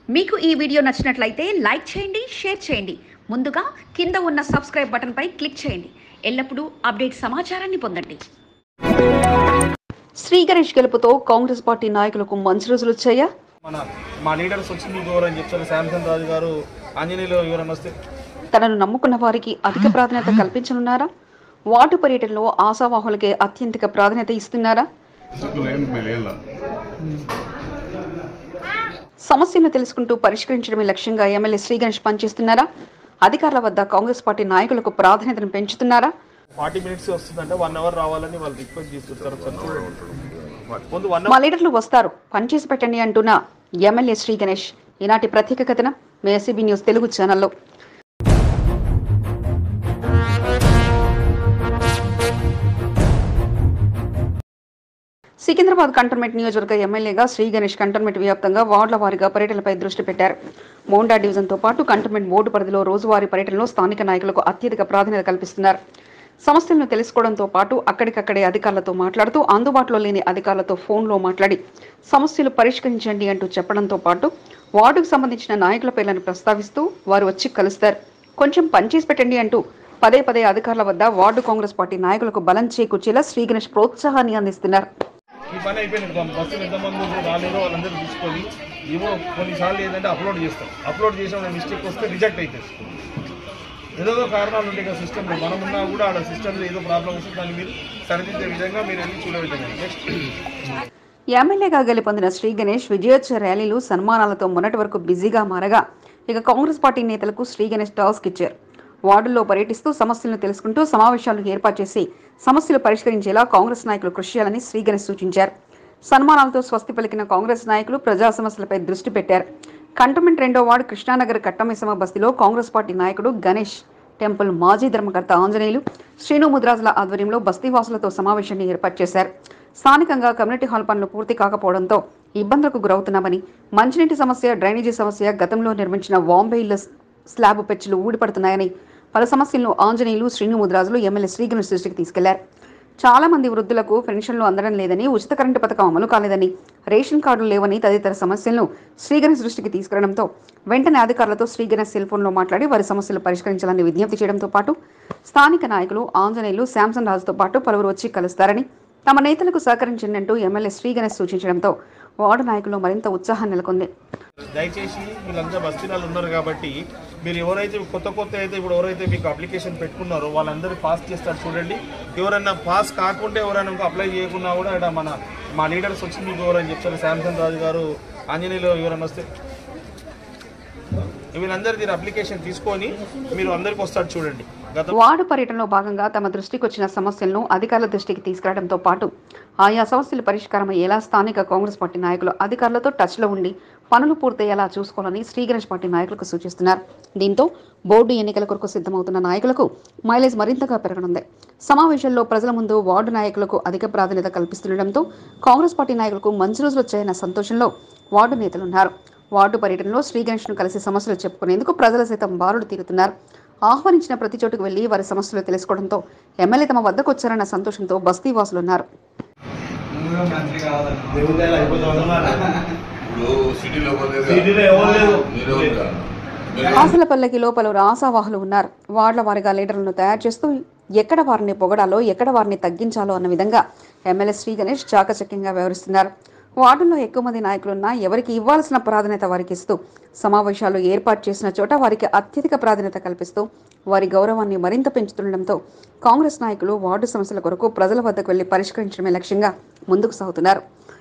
మీకు ఈ వీడియో నచ్చినట్లయితే లైక్ చేయండి షేర్ చేయండి ముందుగా కింద ఉన్న సబ్స్క్రైబ్ బటన్పై క్లిక్ చేయండి ఎల్లప్పుడూ అప్డేట్ సమాచారాన్ని పొందండి శ్రీ గణేష్ గెలుపుతో కాంగ్రెస్ పార్టీ నాయకులకు మంచి రోజులు వచ్చాయా మన మా లీడర్స్ వచ్చి మీకు ఎవరని చెప్తారు శాంసంగ్ రాజు గారు ఆంజనేయులు ఎవరైనా వస్తే తనను నమ్ముకున్న వారికి అధిక ప్రాధాన్యత కల్పించనున్నారా వార్డు పర్యటనలో ఆశావాహులకే అత్యంతిక ప్రాధాన్యత ఇస్తున్నారా లేని మెలేల సమస్యలను తెలుసుకుంటూ పరిష్కరించడమే లక్ష్యంగా ఎమ్మెల్యే శ్రీ గణేష్ పనిచేస్తున్నారా అధికారుల వద్ద కాంగ్రెస్ పార్టీ నాయకులకు ప్రాధాన్యతను పెంచుతున్నారా ఫార్టీ మినిట్స్ వస్తుందంటే వన్ అవర్ రావాలని వాళ్ళు రిక్వెస్ట్ చేస్తుంటారు సార్ చూడండి. ముందు వన్ మా లీడర్లు వస్తారు పనిచేసి పెట్టండి అంటున్న ఎమ్మెల్యే శ్రీ గణేష్ ఈనాటి ప్రత్యేక కథనం మీ ఎస్సీబీ న్యూస్ తెలుగు ఛానల్లో సికింద్రాబాద్ కంటోన్మెంట్ నియోజకవర్గ ఎమ్మెల్యేగా శ్రీ గణేష్ కంటోన్మెంట్ వ్యాప్తంగా వార్డుల వారీగా పర్యటనపై దృష్టి పెట్టారు మోండా డివిజన్తో పాటు కంటోన్మెంట్ బోర్డు పరిధిలో రోజువారీ పర్యటనలో స్థానిక నాయకులకు అత్యధిక ప్రాధాన్యత కల్పిస్తున్నారు సమస్యలను తెలుసుకోవడంతో పాటు అక్కడికక్కడే అధికారులతో మాట్లాడుతూ అందుబాటులో లేని అధికారులతో ఫోన్లో మాట్లాడి సమస్యలు పరిష్కరించండి అంటూ చెప్పడంతో పాటు వార్డుకు సంబంధించిన నాయకుల పేర్లను ప్రస్తావిస్తూ వారు వచ్చి కలుస్తారు కొంచెం పనిచేసి పెట్టండి అంటూ పదే పదే అధికారుల వద్ద వార్డు కాంగ్రెస్ పార్టీ నాయకులకు బలం చేకూర్చేలా శ్రీ గణేష్ ప్రోత్సాహాన్ని అందిస్తున్నారు ఈ పని అయిపోయింది బస్సులు ఎంతమంది రాలేదో వాళ్ళందరూ తీసుకొని ఏమో కొన్నిసార్లు ఏంటంటే అప్లోడ్ చేస్తాం అప్లోడ్ చేసిన మిస్టేక్ వస్తే రిజెక్ట్ అవుతుంది ఏదో కారణాలు ఉంటాయి కదా సిస్టంలో మనం ఉన్నా కూడా ఆడ సిస్టంలో ఏదో ప్రాబ్లం వస్తే దాన్ని మీరు సరిదిద్దే విధంగా మీరు వెళ్ళి చూడబెట్టండి నెక్స్ట్ ఎమ్మెల్యేగా గెలుపొందిన శ్రీ గణేష్ విజయోత్సవ ర్యాలీలు సన్మానాలతో మొన్నటి వరకు బిజీగా మారగా ఇక కాంగ్రెస్ పార్టీ నేతలకు శ్రీ గణేష్ టాస్క్ ఇచ్చారు వార్డుల్లో పర్యటిస్తూ సమస్యలను తెలుసుకుంటూ సమావేశాలు ఏర్పాటు చేసి సమస్యలు పరిష్కరించేలా కాంగ్రెస్ నాయకులు కృషి చేయాలని శ్రీ గణేష్ సూచించారు సన్మానాలతో స్వస్తి పలికిన కాంగ్రెస్ నాయకులు ప్రజా సమస్యలపై దృష్టి పెట్టారు కంటోన్మెంట్ రెండో వార్డు కృష్ణానగర్ కట్టమైసమ బస్తీలో కాంగ్రెస్ పార్టీ నాయకుడు గణేష్ టెంపుల్ మాజీ ధర్మకర్త ఆంజనేయులు శ్రీను ముద్రాజుల ఆధ్వర్యంలో బస్తీవాసులతో సమావేశాన్ని ఏర్పాటు చేశారు స్థానికంగా కమ్యూనిటీ హాల్ పనులు పూర్తి కాకపోవడంతో ఇబ్బందులకు గురవుతున్నామని మంచినీటి సమస్య డ్రైనేజీ సమస్య గతంలో నిర్మించిన వాంబే ఇళ్ల స్లాబ్ పెచ్చులు ఊడిపడుతున్నాయని పలు సమస్యలను ఆంజనేయులు శ్రీను ముద్రాజులు ఎమ్మెల్యే శ్రీగణేష్ దృష్టికి తీసుకెళ్లారు చాలా మంది వృద్ధులకు పెన్షన్లు అందడం లేదని ఉచిత కరెంటు పథకం అమలు కాలేదని రేషన్ కార్డులు లేవని తదితర సమస్యలను శ్రీగణేష్ దృష్టికి తీసుకురావడంతో వెంటనే అధికారులతో శ్రీగణేష్ సెల్ ఫోన్లో మాట్లాడి వారి సమస్యలు పరిష్కరించాలని విజ్ఞప్తి చేయడంతో పాటు స్థానిక నాయకులు ఆంజనేయులు శాంసన్ రాజుతో పాటు పలువురు వచ్చి కలుస్తారని తమ నేతలకు సహకరించండి అంటూ ఎమ్మెల్యే శ్రీగణేష్ సూచించడంతో వార్డు నాయకులు మరింత ఉత్సాహం నెలకొంది దయచేసి వీళ్ళందరూ బస్తీలలో ఉన్నారు కాబట్టి మీరు ఎవరైతే కొత్త కొత్త అయితే ఇప్పుడు ఎవరైతే మీకు అప్లికేషన్ పెట్టుకున్నారో వాళ్ళందరూ పాస్ చేస్తారు చూడండి ఎవరైనా పాస్ కాకుండా ఎవరైనా ఇంకా అప్లై చేయకున్నా కూడా ఇక్కడ మన మా లీడర్స్ వచ్చి మీకు ఎవరైనా చెప్తారు శాంసంగ్ రాజు గారు ఆంజనేయులు ఎవరైనా వస్తే వీళ్ళందరూ దీని అప్లికేషన్ తీసుకొని మీరు అందరికి వస్తారు చూడండి గత వార్డు పర్యటనలో భాగంగా తమ దృష్టికి వచ్చిన సమస్యలను అధికారుల దృష్టికి తీసుకురావడంతో పాటు ఆయా సమస్యలు పరిష్కారం అయ్యేలా స్థానిక కాంగ్రెస్ పార్టీ నాయకులు అధికారులతో టచ్లో ఉండి పనులు పూర్తయ్యేలా చూసుకోవాలని శ్రీ గణేష్ పార్టీ నాయకులకు సూచిస్తున్నారు దీంతో బోర్డు ఎన్నికల కొరకు సిద్ధమవుతున్న నాయకులకు మైలేజ్ మరింతగా పెరగనుంది సమావేశంలో ప్రజల ముందు వార్డు నాయకులకు అధిక ప్రాధాన్యత కల్పిస్తుండటంతో కాంగ్రెస్ పార్టీ నాయకులకు మంచి రోజులు వచ్చాయన్న సంతోషంలో వార్డు నేతలున్నారు వార్డు పర్యటనలో శ్రీ గణేష్ను కలిసి సమస్యలు చెప్పుకునేందుకు ప్రజలు సైతం బారులు తీరుతున్నారు ఆహ్వానించిన ప్రతి చోటుకు వెళ్లి వారి సమస్యలు తెలుసుకోవడంతో ఎమ్మెల్యే తమ వద్దకు వచ్చారన్న సంతోషంతో బస్తీ వాసులున్నారు ఇప్పుడు సిటీలో పోలేదు సిటీలో ఎవరు లేరు. మీరే ఉంటారు. మీరు ఆశల పల్లకిలో పలువురు ఆశావాహులు ఉన్నారు వార్డుల వారిగా లీడర్లను తయారు చేస్తూ ఎక్కడ వారిని పొగడాలో ఎక్కడ వారిని తగ్గించాలో అన్న విధంగా ఎమ్మెల్యే శ్రీ గణేష్ చాకచక్యంగా వ్యవహరిస్తున్నారు వార్డుల్లో ఎక్కువ మంది నాయకులున్నా ఎవరికి ఇవ్వాల్సిన ప్రాధాన్యత వారికి ఇస్తూ సమావేశాలు ఏర్పాటు చేసిన చోట వారికి అత్యధిక ప్రాధాన్యత కల్పిస్తూ వారి గౌరవాన్ని మరింత పెంచుతుండటంతో కాంగ్రెస్ నాయకులు వార్డు సమస్యల కొరకు ప్రజల వద్దకు వెళ్లి పరిష్కరించడమే లక్ష్యంగా ముందుకు సాగుతున్నారు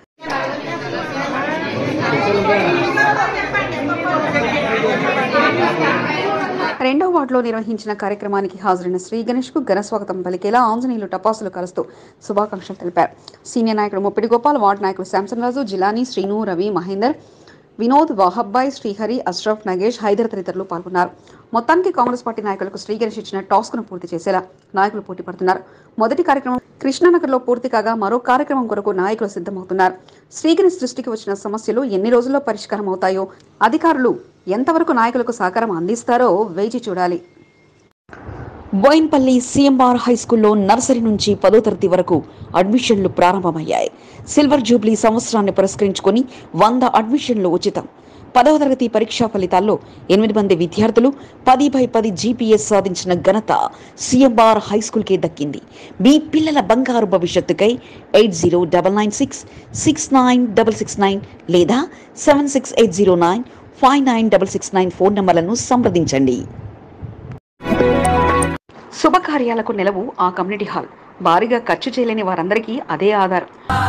రెండో వార్డులో నిర్వహించిన కార్యక్రమానికి హాజరైన శ్రీ గణేష్ కు ఘన స్వాగతం పలికేలా ఆంజనేయులు టపాసులు కలుస్తూ శుభాకాంక్షలు తెలిపారు సీనియర్ నాయకుడు ముప్పిడి గోపాల్ వార్డు నాయకులు శాంసన్ రాజు జిలానీ శ్రీను రవి మహేందర్ వినోద్ వాహబ్బాయ్ శ్రీహరి అష్రఫ్ నగేష్ హైదర్ తదితరులు పాల్గొన్నారు మొత్తానికి కాంగ్రెస్ పార్టీ నాయకులకు శ్రీ గణేష్ ఇచ్చిన టాస్క్ ను పూర్తి చేసేలా నాయకులు పోటీ పడుతున్నారు మొదటి కార్యక్రమం కృష్ణానగర్లో పూర్తి కాగా మరో కార్యక్రమం కొరకు నాయకులు సిద్ధమవుతున్నారు శ్రీ గణేష్ దృష్టికి వచ్చిన సమస్యలు ఎన్ని రోజుల్లో పరిష్కారం అవుతాయో అధికారులు ఎంతవరకు నాయకులకు సహకారం అందిస్తారో వేచి చూడాలి బోయిన్పల్లి సిఎంఆర్ హై స్కూల్లో నర్సరీ నుంచి పదో తరగతి వరకు అడ్మిషన్లు ప్రారంభమయ్యాయి సిల్వర్ జూబ్లీ సంవత్సరాన్ని పురస్కరించుకొని వంద అడ్మిషన్లు ఉచితం పదవ తరగతి పరీక్షా ఫలితాల్లో ఎనిమిది మంది విద్యార్థులు పది బై పది జీపీఎస్ సాధించిన ఘనత సిఎంఆర్ హై స్కూల్కే దక్కింది మీ పిల్లల బంగారు భవిష్యత్తుకై eight zero double nine six six nine double six nine లేదా seven six eight zero nine five nine double six nine phone నంబర్లను సంప్రదించండి శుభకార్యాలకు నెలవు ఆ కమ్యూనిటీ హాల్ భారీగా ఖర్చు చేయలేని వారందరికీ అదే ఆధారం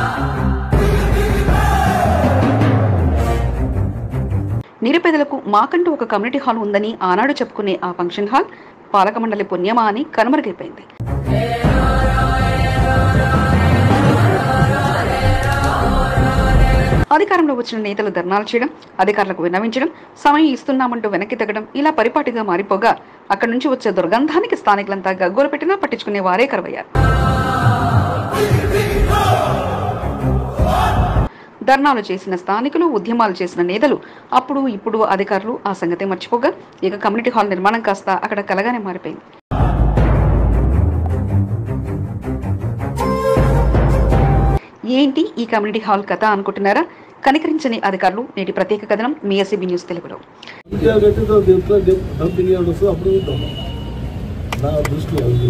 నిరుపేదలకు మాకంటూ ఒక కమ్యూనిటీ హాల్ ఉందని ఆనాడు చెప్పుకునే ఆ ఫంక్షన్ హాల్ పాలక మండలి పుణ్యమా అని కనుమరుగైపోయింది అధికారంలో వచ్చిన నేతలు ధర్నాలు చేయడం అధికారులకు విన్నవించడం సమయం ఇస్తున్నామంటూ వెనక్కి తగ్గడం ఇలా పరిపాటిగా మారిపోగా అక్కడి నుంచి వచ్చే దుర్గంధానికి స్థానికులంతా గగ్గోలు పెట్టినా పట్టించుకునే వారే కరువయ్యారు ధర్నాలు చేసిన స్థానికులు ఉద్యమాలు చేసిన నేతలు అప్పుడు ఇప్పుడు అధికారులు ఆ సంగతి మర్చిపోగా ఇక కమ్యూనిటీ హాల్ నిర్మాణం కాస్త అక్కడ కలగానే మారిపోయింది ఏంటి ఈ కమ్యూనిటీ హాల్ కథ అనుకుంటున్నారా కనికరించని అధికారులు నేటి ప్రత్యేక కథనం మీ ఎస్సీబీ న్యూస్ తెలుగులో ఇండియా గట్టితో దీంట్లో డంపింగ్ యార్డ్ వస్తుంది అప్పుడు ఉంటాం నా దృష్టిలో అది.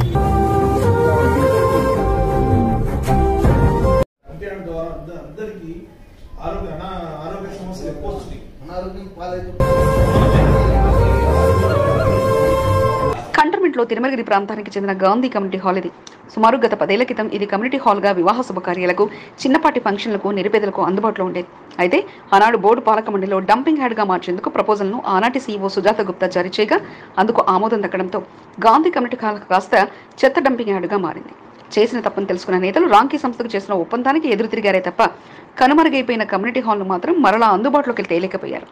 అంటే ద్వారా అంద- అందరికీ ఆరోగ్య అనా- ఆరోగ్య సమస్యలు ఎక్కువ వస్తున్నాయి కంటర్మెంట్ లో తిరుమలగిరి ప్రాంతానికి చెందిన గాంధీ కమ్యూనిటీ హాల్ ఇది సుమారు గత పదేళ్ల క్రితం ఇది కమ్యూనిటీ హాల్ గా వివాహ శుభకార్యాలకు చిన్నపాటి ఫంక్షన్లకు నిరుపేదలకు అందుబాటులో ఉండేది అయితే ఆనాడు బోర్డు పాలక మండలిలో డంపింగ్ యార్డ్ గా మార్చేందుకు ప్రపోజల్ ను ఆనాటి సీఈఓ సుజాత గుప్తా జారీ చేయగా అందుకు ఆమోదం దక్కడంతో గాంధీ కమ్యూనిటీ హాల్ కాస్త చెత్త డంపింగ్ యార్డ్ గా మారింది చేసిన తప్పును తెలుసుకున్న నేతలు రాంకీ సంస్థకు చేసిన ఒప్పందానికి ఎదురు తిరిగారే తప్ప కనుమరుగైపోయిన కమ్యూనిటీ హాల్ను మాత్రం మరలా అందుబాటులోకి తేలేకపోయారు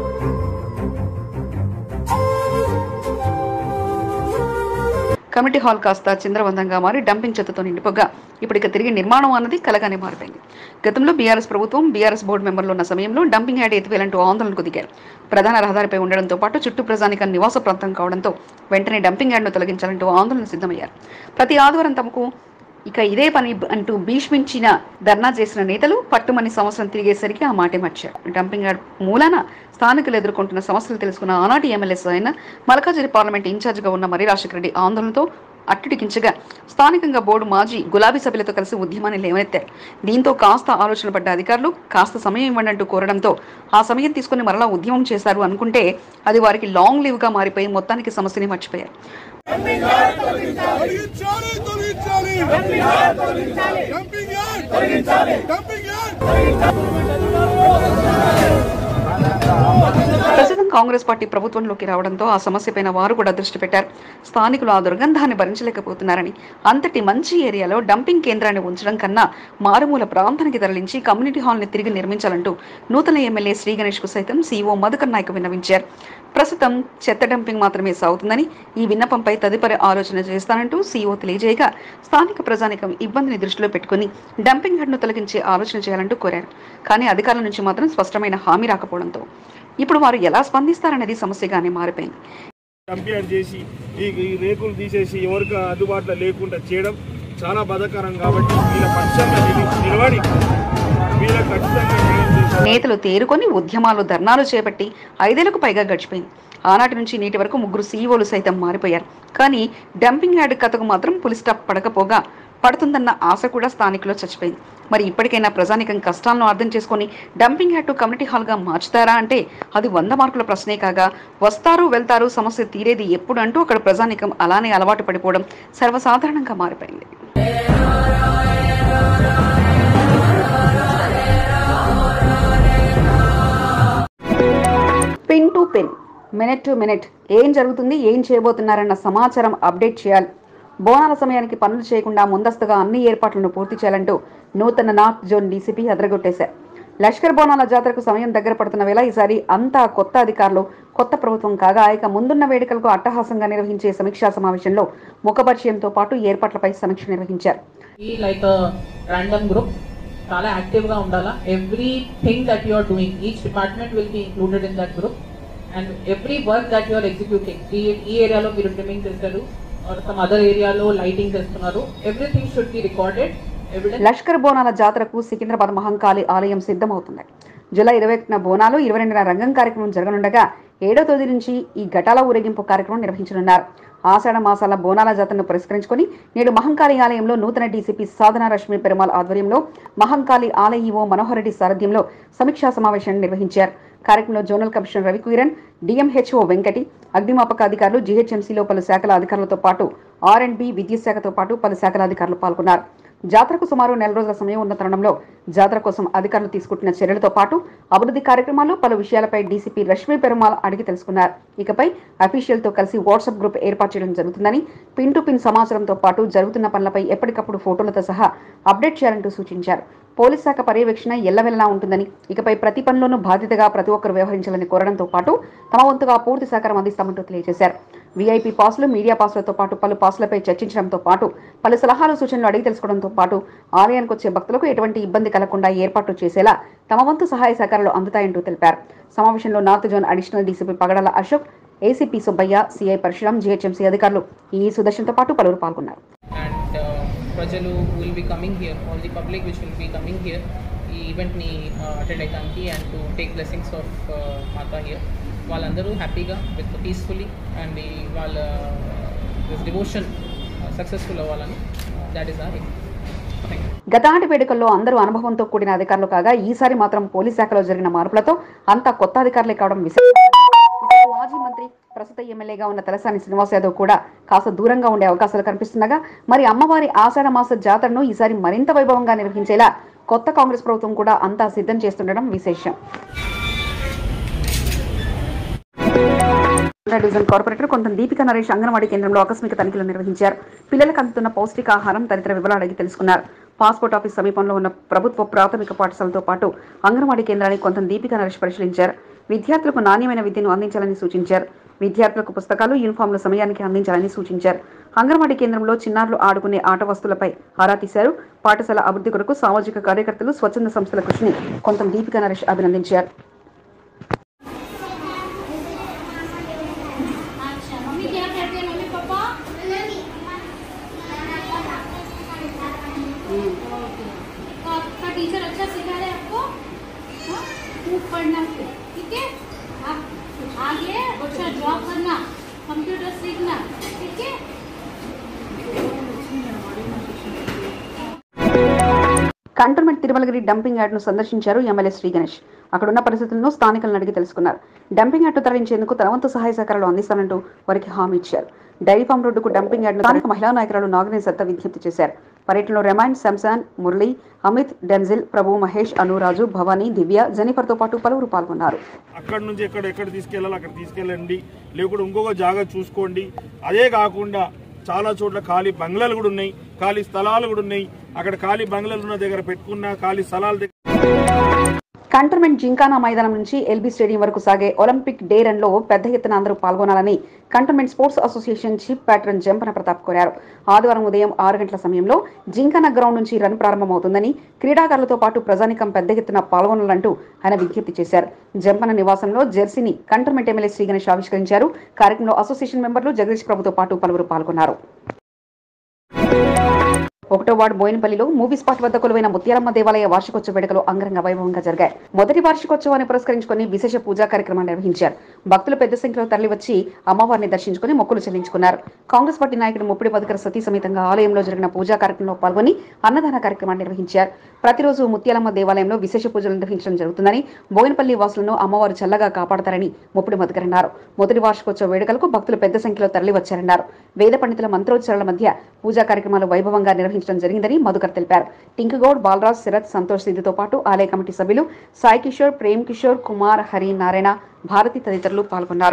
కమిటీ హాల్ కాస్త చింద్రవందంగా మారి డంపింగ్ చెత్తతో నిండిపోగా ఇప్పుడు ఇక తిరిగి నిర్మాణం అన్నది కలగానే మారిపోయింది గతంలో బీఆర్ఎస్ ప్రభుత్వం బీఆర్ఎస్ బోర్డు మెంబర్లు ఉన్న సమయంలో డంపింగ్ యార్డ్ ఎత్తివేయాలంటూ ఆందోళనకు దిగారు ప్రధాన రహదారిపై ఉండడంతో పాటు చుట్టూ ప్రజానిక నివాస ప్రాంతం కావడంతో వెంటనే డంపింగ్ యార్డ్ను తొలగించాలంటూ ఆందోళన సిద్ధమయ్యారు ప్రతి ఆదివారం తమకు ఇక ఇదే పని అంటూ భీష్మించిన ధర్నా చేసిన నేతలు పట్టుమని సంవత్సరం తిరిగేసరికి ఆ మాటే మర్చారు డంపింగ్ యార్డ్ మూలాన స్థానికులు ఎదుర్కొంటున్న సమస్యలు తెలుసుకున్న ఆనాటి ఎమ్మెల్యేస్ అయిన మల్కాజిరి పార్లమెంట్ ఇన్ఛార్జిగా ఉన్న మరి రాజశేఖర రెడ్డి ఆందోళనతో అట్టుడికించగా స్థానికంగా బోర్డు మాజీ గులాబీ సభ్యులతో కలిసి ఉద్యమాన్ని లేవనెత్తారు దీంతో కాస్త ఆలోచన పడ్డ అధికారులు కాస్త సమయం ఇవ్వండి అంటూ కోరడంతో ఆ సమయం తీసుకుని మరలా ఉద్యమం చేశారు అనుకుంటే అది వారికి లాంగ్ లీవ్ గా మారిపోయి మొత్తానికి సమస్యని మర్చిపోయారు తొలగించాలి తొలగించాలి డంపింగ్ యార్డ్ తొలగించాలి డంపింగ్ యార్డ్ ప్రస్తుతం కాంగ్రెస్ పార్టీ ప్రభుత్వంలోకి రావడంతో ఆ సమస్యపైన వారు కూడా దృష్టి పెట్టారు స్థానికులు ఆ దుర్గంధాన్ని భరించలేకపోతున్నారని అంతటి మంచి ఏరియాలో డంపింగ్ కేంద్రాన్ని ఉంచడం కన్నా మారుమూల ప్రాంతానికి తరలించి కమ్యూనిటీ హాల్ని తిరిగి నిర్మించాలంటూ నూతన ఎమ్మెల్యే శ్రీ గణేష్ కు సైతం సీఓ మధుకర్ నాయక్ విన్నవించారు ప్రస్తుతం చెత్త డంపింగ్ మాత్రమే సాగుతుందని ఈ విన్నపంపై తదుపరి ఆలోచన చేస్తానంటూ సీఓ తెలియజేయగా స్థానిక ప్రజానికం ఇబ్బందిని దృష్టిలో పెట్టుకుని డంపింగ్ యార్డ్ను తొలగించే ఆలోచన చేయాలంటూ కోరారు కానీ అధికారుల నుంచి మాత్రం స్పష్టమైన హామీ రాకపోవడంతో ఇప్పుడు వారు ఎలా స్పందిస్తారనేది సమస్యగానే మారిపోయింది కంపేర్ చేసి ఈ ఈ రేకులు తీసేసి ఎవరికి అందుబాటులో లేకుండా చేయడం చాలా బాధాకరం కాబట్టి వీళ్ళ పక్షంగా నిలి- నిలబడి వీళ్ళ ఖచ్చితంగా న్యాయం చేశారు నేతలు తేరుకొని ఉద్యమాలు ధర్నాలు చేపట్టి ఐదేళ్లకు పైగా గడిచిపోయింది ఆనాటి నుంచి నేటి వరకు ముగ్గురు సీఈఓలు సైతం మారిపోయారు కానీ డంపింగ్ యార్డ్ కథకు మాత్రం పులి స్టాప్ పడకపోగా పడుతుందన్న ఆశ కూడా స్థానికులు చచ్చిపోయింది మరి ఇప్పటికైనా ప్రజానికం కష్టాలను అర్థం చేసుకొని డంపింగ్ యార్డ్ కమ్యూనిటీ హాల్గా మార్చుతారా అంటే అది వంద మార్కుల ప్రశ్నే కాగా వస్తారు వెళ్తారు సమస్య తీరేది ఎప్పుడు అంటూ అక్కడ ప్రజానికం అలానే అలవాటు పడిపోవడం సర్వసాధారణంగా మారిపోయింది pin to pin minute to minute ఏం జరుగుతుంది ఏం చేయబోతున్నారన్న సమాచారం అప్డేట్ చేయాలి బోనాల సమయానికి పనులు చేయకుండా ముందస్తుగా అన్ని ఏర్పాట్లను పూర్తి చేయాలంటూ నూతన నార్త్ జోన్ డీసీపీ అదరగొట్టేశారు లష్కర్ బోనాల జాతరకు సమయం దగ్గర పడుతున్న వేళ ఈసారి అంతా కొత్త అధికారులు కొత్త ప్రభుత్వం కాగా ఇక ముందున్న వేడుకలకు అట్టహాసంగా నిర్వహించే సమీక్షా సమావేశంలో ముఖపరిచయంతో పాటు ఏర్పాట్లపై సమీక్ష నిర్వహించారు be like a random group చాలా యాక్టివ్ గా ఉండాలా everything that you are doing each department will be included in that group and every work that you are executing ఈ ఏరియాలో మీరు ట్రిమ్మింగ్ చేస్తారు ఆర్ సమ్ అదర్ ఏరియాలో lighting చేస్తున్నారు everything should be recorded evidence Lashkar బోనాల జాతరకు సికింద్రాబాద్ మహంకాళి ఆలయం సిద్ధమవుతుంది జూలై ఇరవై ఒకటిన బోనాలు ఇరవై రెండున రంగం కార్యక్రమం జరగనుండగా ఏడో తేదీ నుంచి ఈ ఘటాల ఊరేగింపు కార్యక్రమం నిర్వహించనున్నారు ఆషాఢ మాసాల బోనాల జాతరను పురస్కరించుకొని నేడు మహంకాళి ఆలయంలో నూతన డీసీపీ సాధన రష్మి పెరుమాల్ ఆధ్వర్యంలో మహంకాళి ఆలయ ఈవో మనోహర్ రెడ్డి సారథ్యంలో సమీక్షా సమావేశాన్ని నిర్వహించారు కార్యక్రమంలో zonal commissioner Ravikiran DMHO Venkati అగ్నిమాపక అధికారులు జీహెచ్ఎంసీలో పలు శాఖల అధికారులతో పాటు ఆర్ అండ్ బి విద్యుత్ శాఖతో పాటు పలు శాఖల అధికారులు పాల్గొన్నారు జాతరకు సుమారు నెల రోజుల సమయం ఉన్న తరుణంలో జాతర కోసం అధికారులు తీసుకుంటున్న చర్యలతో పాటు అభివృద్ధి కార్యక్రమాలు పలు విషయాలపై డీసీపీ రష్మి పెరుమాల్ అడిగి తెలుసుకున్నారు ఇకపై అఫీషియల్తో కలిసి వాట్సాప్ గ్రూప్ ఏర్పాటు చేయడం జరుగుతుందని పిన్ టు పిన్ సమాచారంతో పాటు జరుగుతున్న పనులపై ఎప్పటికప్పుడు ఫోటోలతో సహా అప్డేట్ చేయాలంటూ సూచించారు పోలీస్ శాఖ పర్యవేక్షణ ఎల్లవెల్లలా ఉంటుందని ఇకపై ప్రతి పనిలోనూ బాధ్యతగా ప్రతి ఒక్కరు వ్యవహరించాలని కోరడంతో పాటు తమ వంతుగా పూర్తి సహకారం అందిస్తామంటూ తెలియజేశారు వీఐపీ పాస్లు మీడియా పాస్లతో పాటు పలు పాస్లపై చర్చించడంతో పాటు పలు సలహాలు సూచనలు అడిగి తెలుసుకోవడంతో పాటు ఆలయానికి వచ్చే భక్తులకు ఎటువంటి ఇబ్బంది కలగకుండా ఏర్పాట్లు చేసేలా తమ వంతు సహాయ సహకారాలు అందుతాయంటూ తెలిపారు సమావేశంలో north zone additional DCP Pagadala Ashok ACP Subbaiah CI Parashuram GHMC అధికారులు ఈ సుదర్శన్తో పాటు పలువురు పాల్గొన్నారు and uh, ప్రజలు will be coming here all the public which will be coming here ఈ ఈవెంట్ని అటెండ్ అయ్యడానికి and to take blessings of Mata here వాళ్ళందరూ హ్యాపీగా విత్ పీస్ఫుల్లీ అండ్ ఈ వాళ్ళ డివోషన్ సక్సెస్ఫుల్ అవ్వాలని that is our thank you గత ఆటి వేడుకల్లో అందరూ అనుభవంతో కూడిన అధికారులు కాగా ఈసారి మాత్రం పోలీస్ శాఖలో జరిగిన మార్పులతో అంతా కొత్త అధికారులే కావడం విశేషం ఈసారి మాజీ మంత్రి ప్రస్తుత ఎమ్మెల్యేగా ఉన్న తలసాని శ్రీనివాస్ యాదవ్ కూడా కాస్త దూరంగా ఉండే అవకాశాలు కనిపిస్తుండగా మరి అమ్మవారి ఆషాఢ మాస జాతరను ఈసారి మరింత వైభవంగా నిర్వహించేలా కొత్త కాంగ్రెస్ ప్రభుత్వం కూడా అంతా సిద్ధం చేస్తుండడం విశేషం ఆంధ్ర డివిజన్ కార్పొరేటర్ కొంత దీపిక నరేష్ అంగన్వాడీ కేంద్రంలో ఆకస్మిక తనిఖీలు నిర్వహించారు పిల్లలకు అందుతున్న పౌష్టికాహారం తదితర వివరాలు అడిగి తెలుసుకున్నారు పాస్పోర్ట్ ఆఫీస్ సమీపంలో ఉన్న ప్రభుత్వ ప్రాథమిక పాఠశాలతో పాటు అంగన్వాడీ కేంద్రాన్ని కొంత దీపిక నరేష్ పరిశీలించారు విద్యార్థులకు నాణ్యమైన విద్యను అందించాలని సూచించారు విద్యార్థులకు పుస్తకాలు యూనిఫామ్ల సమయానికి అందించాలని సూచించారు అంగన్వాడీ కేంద్రంలో చిన్నారులు ఆడుకునే ఆట వస్తువులపై ఆరా తీశారు పాఠశాల అభివృద్ధి కొరకు సామాజిక కార్యకర్తలు స్వచ్ఛంద సంస్థల కృషిని కొంత దీపిక నరేష్ అభినందించారు अच्छा मम्मी क्या कहते हैं मम्मी पापा तो आपका टीचर अच्छा सिखा रहे हैं आपको हाँ? खूब पढ़ना ठीक है आप आगे अच्छा जॉब करना कंप्यूटर सीखना ठीक है కంటోన్మెంట్ తిరుమలగిరి డంపింగ్ యార్డ్ను సందర్శించారు ఎమ్మెల్యే శ్రీ గణేష్ అక్కడున్న పరిస్థితులను స్థానికులను అడిగి తెలుసుకున్నారు డంపింగ్ యార్డు తరలించేందుకు తన వంతు సహాయ సహకారాలు అందిస్తానంటూ వారికి హామీ ఇచ్చారు డైరీ ఫామ్ రోడ్డుకు డంపింగ్ యార్డును స్థానిక మహిళా నాయకురాలు నాగిని సత్తా విజ్ఞప్తి చేశారు పర్యటనలో రెమైన్ శంసాన్ మురళి అమిత్ డెన్జిల్ ప్రభు మహేష్ అనురాజు భవానీ దివ్య జెనిఫర్తో పాటు పలువురు పాల్గొన్నారు అక్కడ నుంచి ఎక్కడ ఎక్కడ తీసుకెళ్ళాలి అక్కడ తీసుకెళ్ళండి లేకుంటే ఇంకొక జాగా చూసుకోండి అదే కాకుండా చాలా చోట్ల ఖాళీ బంగ్లాలు కూడా ఉన్నాయి ఖాళీ స్థలాలు కూడా ఉన్నాయి అక్కడ ఖాళీ బంగ్లాలు ఉన్న దగ్గర పెట్టుకున్న ఖాళీ స్థలాల దగ్గర కంటోన్మెంట్ జింకానా మైదానం నుంచి ఎల్బీ స్టేడియం వరకు సాగే ఒలింపిక్ డే రన్ లో పెద్ద ఎత్తున అందరూ పాల్గొనాలని cantonment sports association chief patron Jampana Pratap కోరారు ఆదివారం ఉదయం ఆరు గంటల సమయంలో జింకానా గ్రౌండ్ నుంచి రన్ ప్రారంభమవుతుందని క్రీడాకారులతో పాటు ప్రజానికం పెద్ద ఎత్తున పాల్గొనాలంటూ ఆయన విజ్ఞప్తి చేశారు జంపన నివాసంలో జెర్సీని కంటోన్మెంట్ ఎమ్మెల్యే శ్రీ గణేష్ ఆవిష్కరించారు కార్యక్రమంలో అసోసియేషన్ మెంబర్లు జగదీష్ ప్రభుతో పాటు పలువురు పాల్గొన్నారు ఒకటో వార్డు బోయినపల్లిలో మూవీ స్పాట్ వద్ద కొలువైన ముత్యాలమ్మ దేవాలయ వార్షికోత్సవ వేడుకలు అంగరంగ వైభవంగా జరిగాయి మొదటి వార్షికోత్సవాన్ని పురస్కరించుకుని విశేష పూజా కార్యక్రమాలు నిర్వహించారు భక్తులు పెద్ద సంఖ్యలో తరలివచ్చి అమ్మవారిని దర్శించుకుని మొక్కులు చెల్లించుకున్నారు కాంగ్రెస్ పార్టీ నాయకుడు ముప్పిడి పథకర సతీ సమేతంగా ఆలయంలో జరిగిన పూజా కార్యక్రమంలో పాల్గొని అన్నదాన కార్యక్రమాన్ని నిర్వహించారు ప్రతిరోజు ముత్యాలమ్మ దేవాలయంలో విశేష పూజలు నిర్వహించడం జరుగుతుందని బోయినపల్లి వాసులను అమ్మవారు చల్లగా కాపాడతారని ముప్పిడి మధుకర్ అన్నారు మొదటి వార్షికోత్సవ వేడుకలకు భక్తులు పెద్ద సంఖ్యలో తరలివచ్చారన్నారు వేద పండితుల మంత్రోచ్చారాల మధ్య పూజా కార్యక్రమాలు వైభవంగా నిర్వహించడం జరిగిందని మధుకర్ తెలిపారు టింకుగౌడ్ బాలరాజ్ శరత్ సంతోష్ సిద్ధితో పాటు ఆలయ కమిటీ సభ్యులు సాయి కిషోర్ ప్రేమ్ కిషోర్ కుమార్ హరి నారాయణ భారతి తదితరులు పాల్గొన్నారు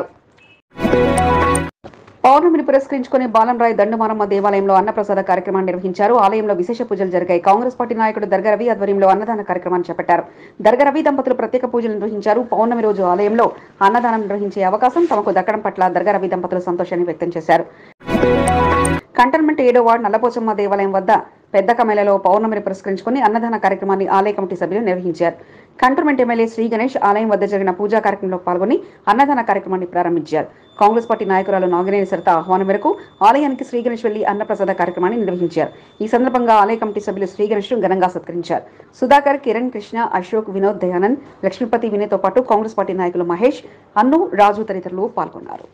పౌర్ణమిని పురస్కరించుకుని బాలంరాయ్ దండుమారమ్మ దేవాలయంలో అన్నప్రసాద కార్యక్రమాన్ని నిర్వహించారు ఆలయంలో విశేష పూజలు జరిగాయి కాంగ్రెస్ పార్టీ నాయకుడు దర్గా రవి ఆధ్వర్యంలో అన్నదాన కార్యక్రమాన్ని చేపట్టారు దర్గా రవి దంపతులు ప్రత్యేక పూజలు నిర్వహించారు పౌర్ణమి రోజు ఆలయంలో అన్నదానం నిర్వహించే అవకాశం తమకు దక్కడం పట్ల దర్గా రవి దంపతులు సంతోషాన్ని వ్యక్తం చేశారు కంటోన్మెంట్ ఏడో వార్డు నల్లపోచమ్మ దేవాలయం వద్ద పెద్ద కమేలలో పౌర్ణమిని పురస్కరించుకుని అన్నదాన కార్యక్రమాన్ని ఆలయ కమిటీ సభ్యులు నిర్వహించారు కంటోన్మెంట్ ఎమ్మెల్యే శ్రీ గణేష్ ఆలయం వద్ద జరిగిన పూజా కార్యక్రమంలో పాల్గొని అన్నదాన కార్యక్రమాన్ని ప్రారంభించారు కాంగ్రెస్ పార్టీ నాయకురాలు నాగినేని సరిత ఆహ్వానం మేరకు ఆలయానికి శ్రీ గణేష్ వెళ్లి అన్నప్రసాద కార్యక్రమాన్ని నిర్వహించారు ఈ సందర్భంగా ఆలయ కమిటీ సభ్యులు శ్రీ గణేష్ ఘనంగా సత్కరించారు సుధాకర్ కిరణ్ కృష్ణ అశోక్ వినోద్ దయానంద్ లక్ష్మీపతి వినయ్తో పాటు కాంగ్రెస్ పార్టీ నాయకులు మహేష్ అన్ను రాజు తదితరులు పాల్గొన్నారు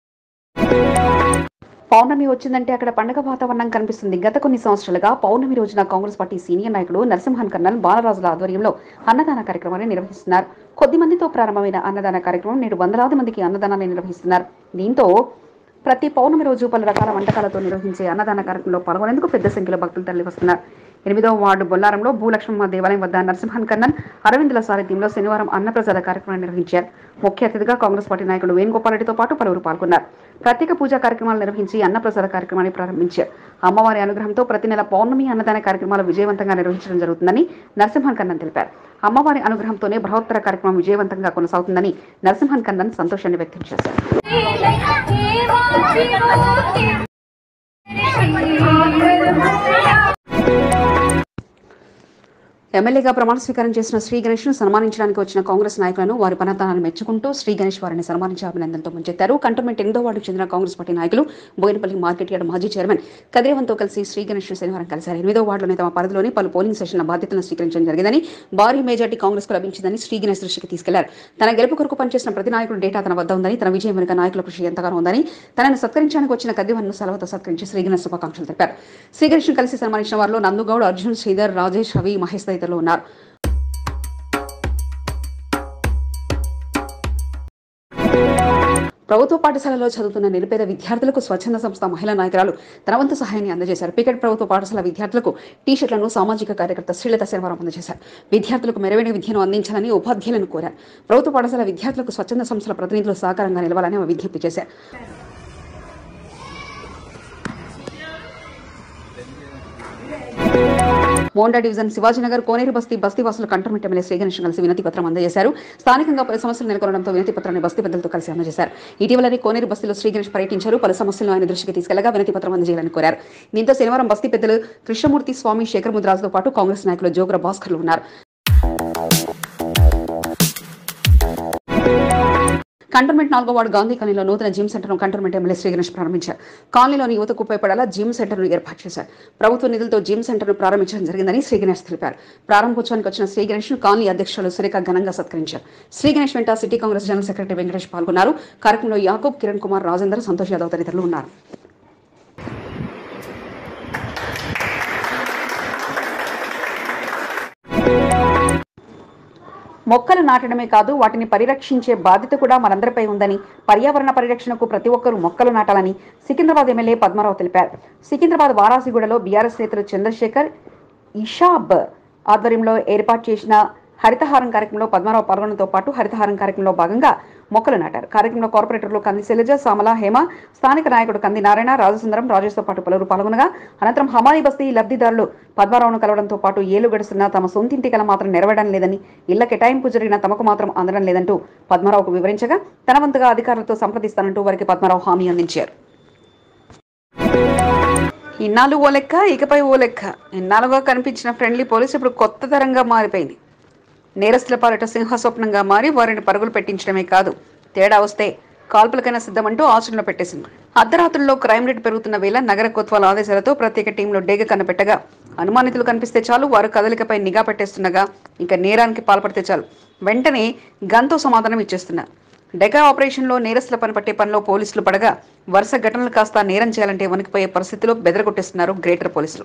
పౌర్ణమి వచ్చిందంటే అక్కడ పండగ వాతావరణం కనిపిస్తుంది గత కొన్ని సంవత్సరాలుగా పౌర్ణమి రోజున కాంగ్రెస్ పార్టీ సీనియర్ నాయకుడు నరసింహన్ కర్నల్ బాలరాజుల ఆధ్వర్యంలో అన్నదాన కార్యక్రమాన్ని నిర్వహిస్తున్నారు కొద్ది మందితో ప్రారంభమైన అన్నదాన కార్యక్రమం నేడు వందలాది మందికి అన్నదానాన్ని నిర్వహిస్తున్నారు దీంతో ప్రతి పౌర్ణమి రోజు పలు రకాల వంటకాలతో నిర్వహించే అన్నదాన కార్యక్రమంలో పాల్గొనేందుకు పెద్ద సంఖ్యలో భక్తులు తరలి వస్తున్నారు ఎనిమిదవ వార్డు బొల్లారంలో భూలక్ష్మమ్మ దేవాలయం వద్ద నరసింహన్ కన్నన్ అరవిందుల సారథ్యంలో శనివారం అన్నప్రసాద కార్యక్రమాన్ని నిర్వహించారు ముఖ్య అతిథిగా కాంగ్రెస్ పార్టీ నాయకుడు వేణుగోపాల్ రెడ్డితో పాటు పలువురు పాల్గొన్నారు ప్రత్యేక పూజా కార్యక్రమాలు నిర్వహించి అన్నప్రసాద కార్యక్రమాన్ని ప్రారంభించారు అమ్మవారి అనుగ్రహంతో ప్రతి నెల పౌర్ణమి అన్నదాన కార్యక్రమాలు విజయవంతంగా నిర్వహించడం జరుగుతుందని నరసింహన్ కన్నన్ తెలిపారు అమ్మవారి అనుగ్రహంతోనే బృహత్తర కార్యక్రమం విజయవంతంగా కొనసాగుతుందని నరసింహన్ కన్నన్ సంతోషాన్ని వ్యక్తం చేశారు ఎమ్మెల్యేగా ప్రమాణ స్వీకారం చేసిన శ్రీ గణేష్ ను సన్మానించడానికి వచ్చిన కాంగ్రెస్ నాయకులను వారి పనతనాన్ని మెచ్చుకుంటూ శ్రీ గణేష్ వారిని సన్మానించి అభినందనతో ముంచెత్తారు కంటోన్మెంట్ ఎనిమిదో వార్డుకు చెందిన కాంగ్రెస్ పార్టీ నాయకులు బోయినపల్లి మార్కెట్ యార్డ్ మాజీ చైర్మన్ కదిరేవంతో కలిసి శ్రీ గణేష్ ను శనివారం కలిశారు ఎనిమిదో వార్డులోని తమ పరిధిలోని పలు పోలింగ్ స్టేషన్ల బాధ్యతలను స్వీకరించడం జరిగిందని భారీ మెజార్టీ కాంగ్రెస్ కు లభించిందని శ్రీ గణేష్ దృష్టికి తీసుకెళ్లారు తన గెలుపు కొరకు పనిచేసిన ప్రతి నాయకుడు డేటా తన వద్ద ఉందని తన విజయం వెనుక నాయకుల కృషి ఎంతగానో ఉందని తనను సత్కరించడానికి వచ్చిన కదివన్ను సెలవుతో సత్కరించి శ్రీ గణేష్ శుభాకాంక్షలు తెలిపారు శ్రీ గణేష్ ను కలిసి సన్మానించిన వారిలో నందుగౌడ్ అర్జున్ శ్రీధర్ రాజేష్ రవి మహేష్ తదితరులు ఉన్నారు ప్రభుత్వ పాఠశాలలో చదువుతున్న నిరుపేద విద్యార్థులకు స్వచ్ఛంద సంస్థ మహిళా నాయకురాలు తన వంతు సహాయాన్ని అందజేశారు పికెట్ ప్రభుత్వ పాఠశాల విద్యార్థులకు టీషర్ట్లను సామాజిక కార్యకర్త శ్రీలత శనివారం అందజేశారు విద్యార్థులకు మెరుగైన విద్యను అందించాలని ఉపాధ్యాయులను కోరారు ప్రభుత్వ పాఠశాల విద్యార్థులకు స్వచ్ఛంద సంస్థల ప్రతినిధులు సహకారంగా నిలవాలని ఆమె విజ్ఞప్తి చేశారు మోండా డివిజన్ శివాజీనగర్ కోనేరు బస్తీ బస్తీ వాసులు కంటోన్మెంట్ ఎమ్మెల్యే శ్రీ గణేష్ కలిసి వినతి పత్రం అందజేశారు స్థానికంగా పలు సమస్యలు నెలకొనడంతో వినతి పత్రాన్ని బస్తీ పెద్దలతో కలిసి అందజేశారు ఇటీవలనే కోనేరు బస్తీలో శ్రీ గణేష్ పర్యటించారు పలు సమస్యలను ఆయన దృష్టికి తీసుకెళ్లగా వినతి పత్రం అందజేయాలని కోరారు దీంతో శనివారం బస్తీ పెద్దలు కృష్ణమూర్తి స్వామి శేఖర్ ముద్రాజుతో పాటు కాంగ్రెస్ నాయకులు జోగుర భాస్కర్లు ఉన్నారు కంటోన్మెంట్ నాలుగో వార్డు గాంధీ కాలనీలో నూతన జిమ్ సెంటర్ను కంటోన్మెంట్ ఎమ్మెల్యే శ్రీ గణేష్ ప్రారంభించారు కాలనీలోని యువతకు ఉపయోగపడేలా జిమ్ సెంటర్ను ఏర్పాటు చేశారు ప్రభుత్వ నిధులతో జిమ్ సెంటర్ను ప్రారంభించడం జరిగిందని శ్రీ గణేష్ తెలిపారు ప్రారంభోత్సవానికి వచ్చిన శ్రీ గణేష్ ను కాలనీ అధ్యక్షులు సురేఖ ఘనంగా సత్కరించారు శ్రీ గణేష్ వెంట city Congress general secretary Venkatesh పాల్గొన్నారు కార్యక్రమంలో యాకూబ్ కిరణ్ కుమార్ రాజేందర్ సంతోష్ యాదవ్ తదితరులు ఉన్నారు మొక్కలు నాటడమే కాదు వాటిని పరిరక్షించే బాధ్యత కూడా మనందరిపై ఉందని పర్యావరణ పరిరక్షణకు ప్రతి ఒక్కరూ మొక్కలు నాటాలని సికింద్రాబాద్ ఎమ్మెల్యే పద్మారావు తెలిపారు సికింద్రాబాద్ వారాసిగూడలో బీఆర్ఎస్ నేతలు చంద్రశేఖర్ ఇషాబ్ ఆధ్వర్యంలో ఏర్పాటు చేసిన హరితహారం కార్యక్రమంలో పద్మారావు పాల్గొనడంతో పాటు హరితహారం కార్యక్రమంలో భాగంగా మొక్కలు నాటారు కార్యక్రమంలో కార్పొరేటర్లు కంది శైలజ సామల హేమ స్థానిక నాయకుడు కంది నారాయణ రాజసుందరం రాజేష్తో పాటు పలువురు పాల్గొనగా అనంతరం హమాలి బస్తీ లబ్ధిదారులు పద్మారావును కలవడంతో పాటు ఏళ్లు గడుస్తున్నా తమ సొంతింటి కల మాత్రం నెరవేరడం లేదని ఇళ్ల కేటాయింపు జరిగిన తమకు మాత్రం అందడం లేదంటూ పద్మారావుకు వివరించగా తన వంతుగా అధికారులతో సంప్రదిస్తానంటూ వారికి పద్మారావు హామీ అందించారు ఇన్నాళ్ళు ఓ లెక్క ఇకపై ఓ లెక్క ఇన్నాళ్ళుగా కనిపించిన ఫ్రెండ్లీ పోలీస్ ఇప్పుడు కొత్త తరంగా మారిపోయింది నేరస్తుల పాలిట సింహస్వప్నంగా మారి వారిని పరుగులు పెట్టించడమే కాదు తేడా వస్తే కాల్పులకైనా సిద్ధమంటూ ఆచరణలో పెట్టేసింది అర్ధరాత్రుల్లో క్రైమ్ రేట్ పెరుగుతున్న వేళ నగర కొత్వాల ఆదేశాలతో ప్రత్యేక టీంలో డేగ కనిపెట్టగా అనుమానితులు కనిపిస్తే చాలు వారు కదలికపై నిఘా పెట్టేస్తుండగా ఇంకా నేరానికి పాల్పడితే చాలు వెంటనే గన్తో సమాధానం ఇచ్చేస్తున్నారు డెకా ఆపరేషన్లో నేరస్తుల పని పట్టే పనిలో పోలీసులు పడగా వరుస ఘటనలు కాస్త నేరం చేయాలంటే వణికిపోయే పరిస్థితిలో బెదరగొట్టేస్తున్నారు గ్రేటర్ పోలీసులు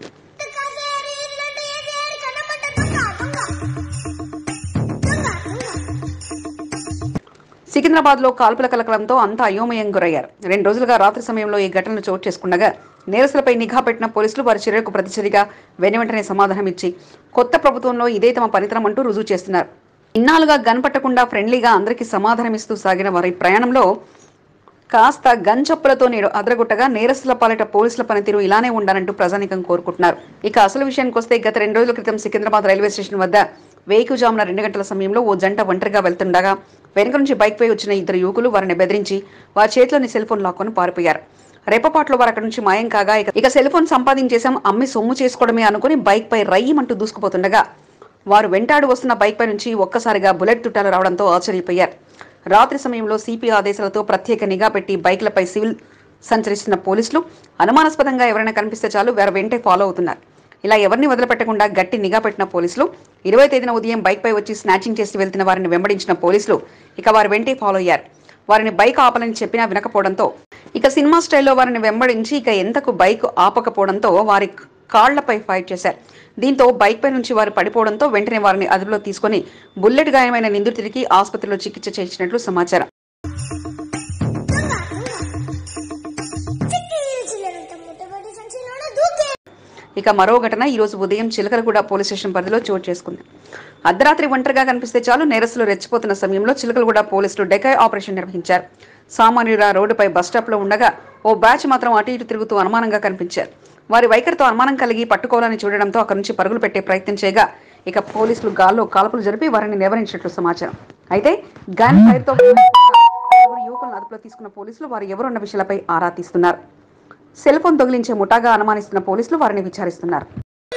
సికింద్రాబాద్ లో కాల్పుల కలకలంతో అంతా అయోమయం గురయ్యారు రెండు రోజులుగా రాత్రి సమయంలో ఈ ఘటనలు చోటు చేసుకుండగా నేరస్తులపై నిఘా పెట్టిన పోలీసులు వారి చర్యలకు ప్రతిచర్యగా వెను వెంటనే సమాధానం ఇచ్చి కొత్త ప్రభుత్వంలో ఇదే తమ పనితనం అంటూ రుజువు చేస్తున్నారు ఇన్నాళ్ళుగా గన్ పట్టకుండా ఫ్రెండ్లీగా అందరికీ సమాధానం ఇస్తూ సాగిన వారి ప్రయాణంలో కాస్త గన్ చప్పులతో నేడు అదరగొట్టగా నేరస్తుల పాలిట పోలీసుల పనితీరు ఇలానే ఉండాలంటూ ప్రజానికం కోరుకుంటున్నారు ఇక అసలు విషయానికి వస్తే గత రెండు రోజుల క్రితం సికింద్రాబాద్ రైల్వే స్టేషన్ వద్ద వేకుజామున రెండు గంటల సమయంలో ఓ జంట ఒంటరిగా వెళ్తుండగా వెనుక నుంచి బైక్ పై వచ్చిన ఇద్దరు యువకులు వారిని బెదిరించి వారి చేతిలోని సెల్ ఫోన్ లాక్కొని పారిపోయారు రెప్పపాట్లో వారు అక్కడి నుంచి మాయం కాగా ఇక ఇక సెల్ ఫోన్ సంపాదించేశాం అమ్మి సొమ్ము చేసుకోవడమే అనుకుని బైక్ పై రయ్యమంటూ దూసుకుపోతుండగా వారు వెంటాడు వస్తున్న బైక్ పై నుంచి ఒక్కసారిగా బుల్లెట్ తుట్టాలు రావడంతో ఆశ్చర్యపోయారు రాత్రి సమయంలో సిపి ఆదేశాలతో ప్రత్యేక నిఘా పెట్టి బైక్లపై సివిల్ సంచరిస్తున్న పోలీసులు అనుమానాస్పదంగా ఎవరైనా కనిపిస్తే చాలు వారు వెంటే ఫాలో అవుతున్నారు ఇలా ఎవరిని వదిలిపెట్టకుండా గట్టి నిఘా పెట్టిన పోలీసులు ఇరవై తేదీన ఉదయం బైక్ పై వచ్చి స్నాచింగ్ చేసి వెళ్తున్న వారిని వెంబడించిన పోలీసులు ఇక వారి వెంటే ఫాలో అయ్యారు వారిని బైక్ ఆపాలని చెప్పినా వినకపోవడంతో ఇక సినిమా స్టైల్లో వారిని వెంబడించి ఇక ఎంతకు బైక్ ఆపకపోవడంతో వారి కాళ్లపై ఫైట్ చేశారు దీంతో బైక్ పై నుంచి వారు పడిపోవడంతో వెంటనే వారిని అదుపులో తీసుకొని బుల్లెట్ గాయమైన నిందితుడికి ఆసుపత్రిలో చికిత్స చేయించినట్లు సమాచారం ఇక మరో ఘటన ఈ రోజు ఉదయం చిలకలగూడ పోలీస్ స్టేషన్ పరిధిలో చోటు చేసుకుంది అర్ధరాత్రి ఒంటరిగా కనిపిస్తే చాలు నేరస్తులు రెచ్చిపోతున్న సమయంలో చిలకలగూడ పోలీసులు డెకాయ్ ఆపరేషన్ నిర్వహించారు సామాన్యుల రోడ్డుపై బస్టాప్ లో ఉండగా ఓ బ్యాచ్ మాత్రం అటు ఇటు తిరుగుతూ అనుమానంగా కనిపించారు వారి వైఖరితో అనుమానం కలిగి పట్టుకోవాలని చూడడంతో అక్కడి నుంచి పరుగులు పెట్టే ప్రయత్నం చేయగా ఇక పోలీసులు గాల్లో కాల్పులు జరిపి వారిని నివారించినట్లు సమాచారం అయితే గన్ ఫైర్ తో పలువురు యువకులను అదుపులో తీసుకున్న పోలీసులు వారు ఎవరున్న విషయాలపై ఆరా తీస్తున్నారు సెల్ ఫోన్ దొంగిలించే ముఠాగా అనుమానిస్తున్న పోలీసులు వారిని విచారిస్తున్నారు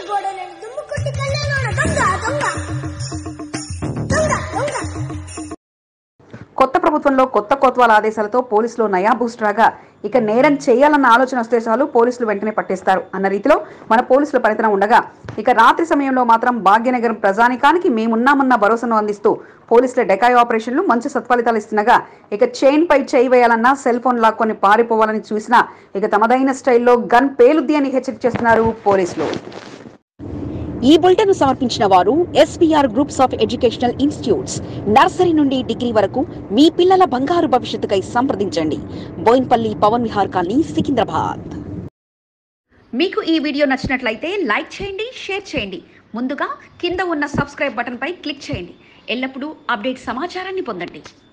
కొత్త ప్రభుత్వంలో కొత్త కోత్వాల ఆదేశాలతో పోలీసులు నయా బూస్ట్ రాగా ఇక నేరం చేయాలన్న ఆలోచన వస్తే చాలు పోలీసులు వెంటనే పట్టేస్తారు అన్న రీతిలో మన పోలీసుల పనితనం ఉండగా ఇక రాత్రి సమయంలో మాత్రం భాగ్యనగరం ప్రజానికానికి మేమున్నామన్న భరోసాను అందిస్తూ పోలీసుల డెకాయ్ ఆపరేషన్లు మంచి సత్ఫలితాలు ఇస్తుండగా ఇక చైన్ పై చేయి వేయాలన్నా సెల్ ఫోన్ లాక్కొని పారిపోవాలని చూసినా ఇక తమదైన స్టైల్లో గన్ పేలుద్ది అని హెచ్చరిక చేస్తున్నారు పోలీసులు ఈ బులెటిన్ సమర్పించిన వారు SPR groups of educational institutes nursery నుండి డిగ్రీ వరకు మీ పిల్లల బంగారు భవిష్యత్తుకై సంప్రదించండి బోయిన్పల్లి పవన్ విహార్ కాలనీ సికింద్రాబాద్ మీకు ఈ వీడియో నచ్చినట్లయితే లైక్ చేయండి షేర్ చేయండి ముందుగా కింద ఉన్న సబ్స్క్రైబ్ బటన్పై క్లిక్ చేయండి ఎల్లప్పుడూ అప్డేట్ సమాచారాన్ని పొందండి